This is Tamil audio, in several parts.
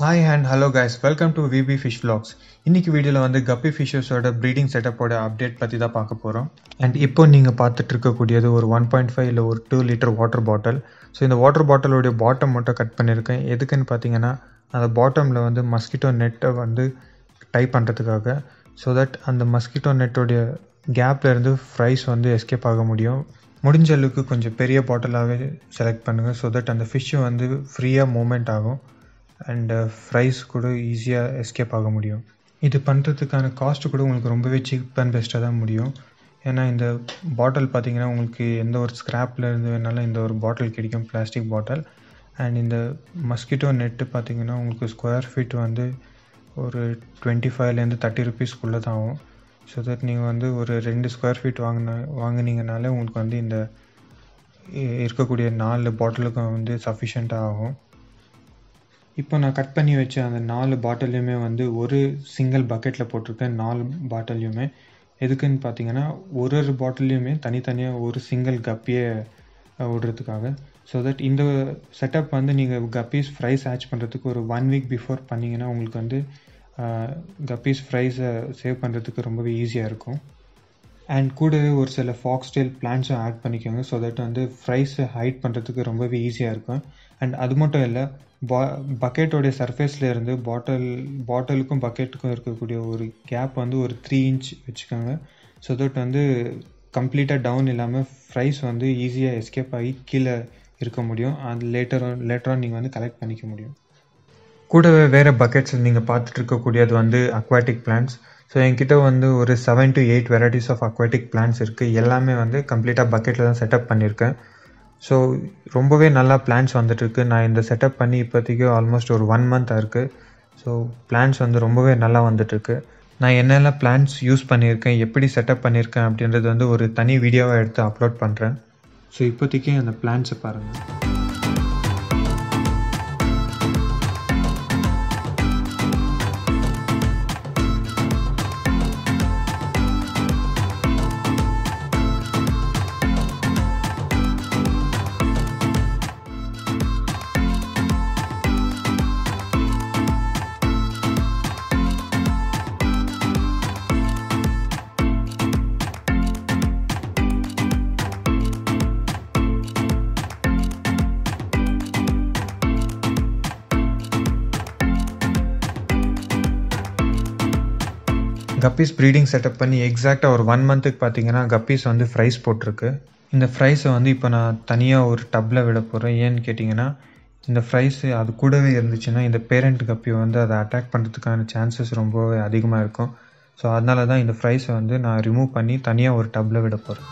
hi and hello guys welcome to VP fish vlogs இன்னைக்கு வீடியோவில் வந்து கப்பி ஃபிஷஸோட ப்ரீடிங் செட்டப்போட அப்டேட் பற்றி தான் பார்க்க போகிறோம் அண்ட் இப்போ நீங்கள் பார்த்துட்டு இருக்கக்கூடியது ஒரு ஒன் பாயிண்ட் ஃபைவ் இல்லை ஒரு two litre water bottle so இந்த வாட்டர் பாட்டிலோடைய பாட்டம் மட்டும் கட் பண்ணியிருக்கேன் எதுக்குன்னு பார்த்தீங்கன்னா அந்த பாட்டமில் வந்து மஸ்கிட்டோ நெட்டை வந்து டைப் பண்ணுறதுக்காக ஸோ தட் அந்த மஸ்கிட்டோ நெட்டோடைய கேப்ல இருந்து ஃப்ரைஸ் வந்து எஸ்கேப் ஆக முடியும் முடிஞ்ச அளவுக்கு கொஞ்சம் பெரிய பாட்டிலாகவே செலக்ட் பண்ணுங்கள் ஸோ தட் அந்த ஃபிஷ்ஷு வந்து ஃப்ரீயாக மூமெண்ட் ஆகும் அண்ட் ஃப்ரைஸ் கூட ஈஸியாக எஸ்கேப் ஆக முடியும் இது பண்ணுறதுக்கான காஸ்ட்டு கூட உங்களுக்கு ரொம்பவே சீப் அண்ட் பெஸ்ட்டாக தான் முடியும் ஏன்னா இந்த பாட்டில் பார்த்தீங்கன்னா உங்களுக்கு எந்த ஒரு ஸ்க்ராப்பில் இருந்து வேணாலும் இந்த ஒரு பாட்டில் கிடைக்கும் பிளாஸ்டிக் பாட்டில் அண்ட் இந்த மஸ்கிட்டோ நெட்டு பார்த்தீங்கன்னா உங்களுக்கு ஸ்கொயர் ஃபீட் வந்து ஒரு டுவெண்ட்டி ஃபைவ்லேருந்து தேர்ட்டி ருபீஸ்க்குள்ளே தான் ஆகும் ஸோ தட் நீங்கள் வந்து ஒரு ரெண்டு ஸ்கொயர் ஃபீட் வாங்கின வாங்கினீங்கனாலே உங்களுக்கு வந்து இந்த இ- இருக்கக்கூடிய நாலு பாட்டிலுக்கும் வந்து சஃபிஷியண்ட்டாக ஆகும் இப்போ நான் கட் பண்ணி வச்ச அந்த நாலு பாட்டிலையுமே வந்து ஒரு சிங்கிள் பக்கெட்டில் போட்டிருக்கேன் நாலு பாட்டிலையுமே எதுக்குன்னு பார்த்தீங்கன்னா ஒரு ஒரு பாட்டிலையுமே தனித்தனியாக ஒரு சிங்கிள் கப்பியை அஹ், விடுறதுக்காக ஸோ தட் இந்த செட்டப் வந்து நீங்கள் கப்பீஸ் ஃப்ரைஸ் ஆச் பண்ணுறதுக்கு ஒரு ஒன் வீக் பிஃபோர் பண்ணிங்கன்னா உங்களுக்கு வந்து கப்பீஸ் ஃப்ரைஸை சேவ் பண்ணுறதுக்கு ரொம்பவே ஈஸியாக இருக்கும் அண்ட் கூடவே ஒரு சில ஃபாக்ஸ்டெயில் பிளான்ஸும் ஆட் பண்ணிக்கோங்க ஸோ தட் வந்து ஃப்ரைஸை ஹைட் பண்ணுறதுக்கு ரொம்பவே ஈஸியாக இருக்கும் அண்ட் அது மட்டும் இல்லை பா பக்கெட்டோடைய சர்ஃபேஸில் இருந்து பாட்டில் பாட்டிலுக்கும் பக்கெட்டுக்கும் இருக்கக்கூடிய ஒரு கேப் வந்து ஒரு த்ரீ இன்ச் வச்சுக்கோங்க ஸோ தட் வந்து கம்ப்ளீட்டாக டவுன் இல்லாமல் ஃப்ரைஸ் வந்து ஈஸியாக எஸ்கேப் ஆகி கீழே இருக்க முடியும் அது லேட்டர் லேட்டராக நீங்கள் வந்து கலெக்ட் பண்ணிக்க முடியும் கூடவே வேறு பக்கெட்ஸ் நீங்கள் பார்த்துட்டு இருக்கக்கூடியது வந்து அக்வாட்டிக் பிளான்ஸ் ஸோ என்கிட்ட வந்து ஒரு seven to eight varieties of aquatic plants இருக்குது எல்லாமே வந்து கம்ப்ளீட்டாக பக்கெட்டில் தான் செட்டப் பண்ணியிருக்கேன் ஸோ ரொம்பவே நல்லா பிளான்ஸ் வந்துட்டுருக்கு நான் இந்த செட்டப் பண்ணி இப்போதைக்கு ஆல்மோஸ்ட் ஒரு ஒன் மந்த் இருக்குது ஸோ பிளான்ஸ் வந்து ரொம்பவே நல்லா வந்துட்டுருக்கு நான் என்னெல்லாம் பிளான்ஸ் யூஸ் பண்ணியிருக்கேன் எப்படி செட்டப் பண்ணியிருக்கேன் அப்படின்றது வந்து ஒரு தனி வீடியோவாக எடுத்து அப்லோட் பண்ணுறேன் ஸோ இப்போதைக்கு அந்த பிளான்ஸை பாருங்கள் கப்பீஸ் ப்ரீடிங் செட்டப் பண்ணி எக்ஸாக்டாக ஒரு ஒன் மந்த்துக்கு பார்த்தீங்கன்னா கப்பீஸ் வந்து ஃப்ரைஸ் போட்டிருக்கு இந்த ஃப்ரைஸை வந்து இப்போ நான் தனியாக ஒரு டப்பில் விட போகிறேன் ஏன்னு கேட்டிங்கன்னா இந்த ஃப்ரைஸ் அது கூடவே இருந்துச்சுன்னா இந்த பேரண்ட் கப்பியை வந்து அதை அட்டாக் பண்ணுறதுக்கான சான்சஸ் ரொம்பவே அதிகமாக இருக்கும் ஸோ அதனால தான் இந்த ஃப்ரைஸை வந்து நான் ரிமூவ் பண்ணி தனியாக ஒரு டப்பில் விட போகிறேன்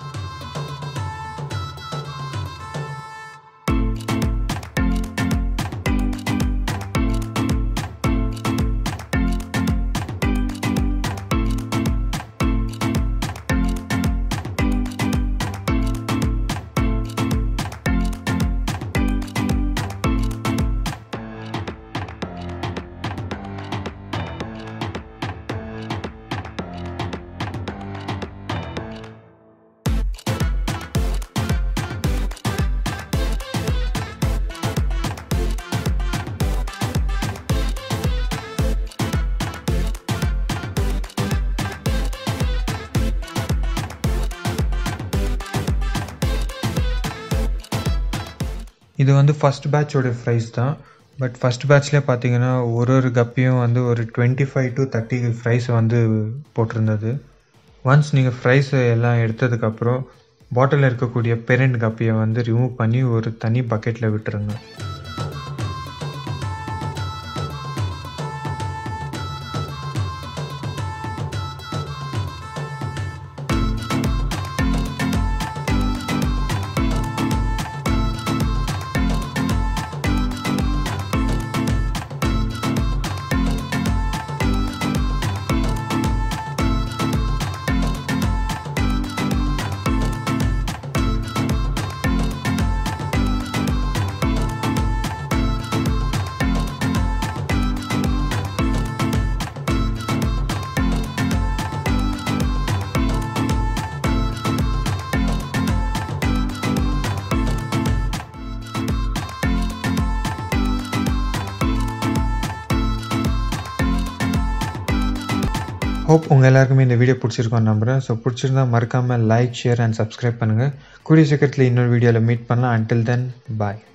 இது வந்து ஃபஸ்ட் பேட்சோட ஃப்ரைஸ் தான் பட் ஃபஸ்ட் பேட்ச்லேயே பார்த்தீங்கன்னா ஒரு ஒரு கப்பியும் வந்து ஒரு twenty five to thirty fries வந்து போட்டிருந்தது ஒன்ஸ் நீங்கள் ஃப்ரைஸ் எல்லாம் எடுத்ததுக்கப்புறம் பாட்டிலில் இருக்கக்கூடிய பெரண்ட் கப்பியை வந்து ரிமூவ் பண்ணி ஒரு தனி பக்கெட்டில் விட்டுருங்க ஹோப் உங்கள் எல்லாருக்குமே இந்த வீடியோ பிடிச்சிருக்கோன்னு நம்புகிறேன் ஸோ பிடிச்சிருந்தா மறக்காமல் லைக் ஷேர் அண்ட் சப்ஸ்கிரைப் பண்ணுங்கள் கூடிய சீக்கிரத்தில் இன்னொரு வீடியோவில் மீட் பண்ணலாம் அன்டில் தென் பாய்